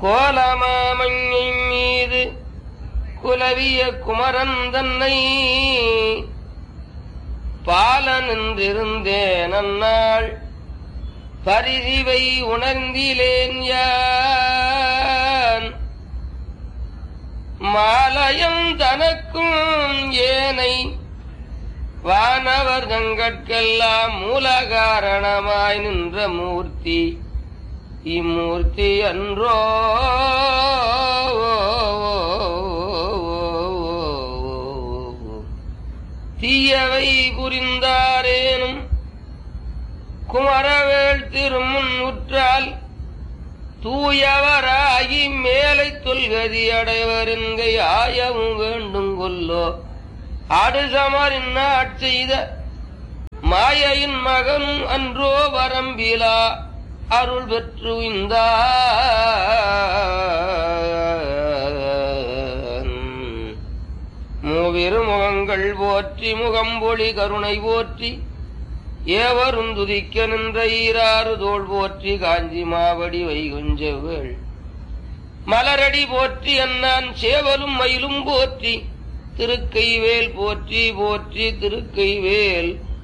கோலமாமங்கை மீது குலவிய குமரன் தன்னை பாலனின்றிருந்தேன் அந்நாள் பரிசிவை உணர்ந்திலேன் யான் மாலயம் தனக்கும் ஏனை வானவர் தங்கட்கெல்லாம் மூல காரணமாய் நின்ற மூர்த்தி இம்மூர்த்தி அன்றோ தீயவை புரிந்தாரேனும் குமரவேள் திருமுன் உற்றால் தூயவராகி மேலை தொல்கதி அடைவர் என்கை ஆயவும் வேண்டும் கொல்லோ ஆடுசமரின் செய்த மாயையின் மகனும் அன்றோ வரம்பிலா அருள் பெற்று இந்த மூவிரு முகங்கள் போற்றி முகம்பொழி கருணை போற்றி ஏவரும் துதிக்க நின்ற ஈராறு தோள் போற்றி காஞ்சி மாவடி வைகுஞ்செவள் மலரடி போற்றி அண்ணான் சேவலும் மயிலும் போற்றி திருக்கைவேல் போற்றி போற்றி திருக்கைவேல்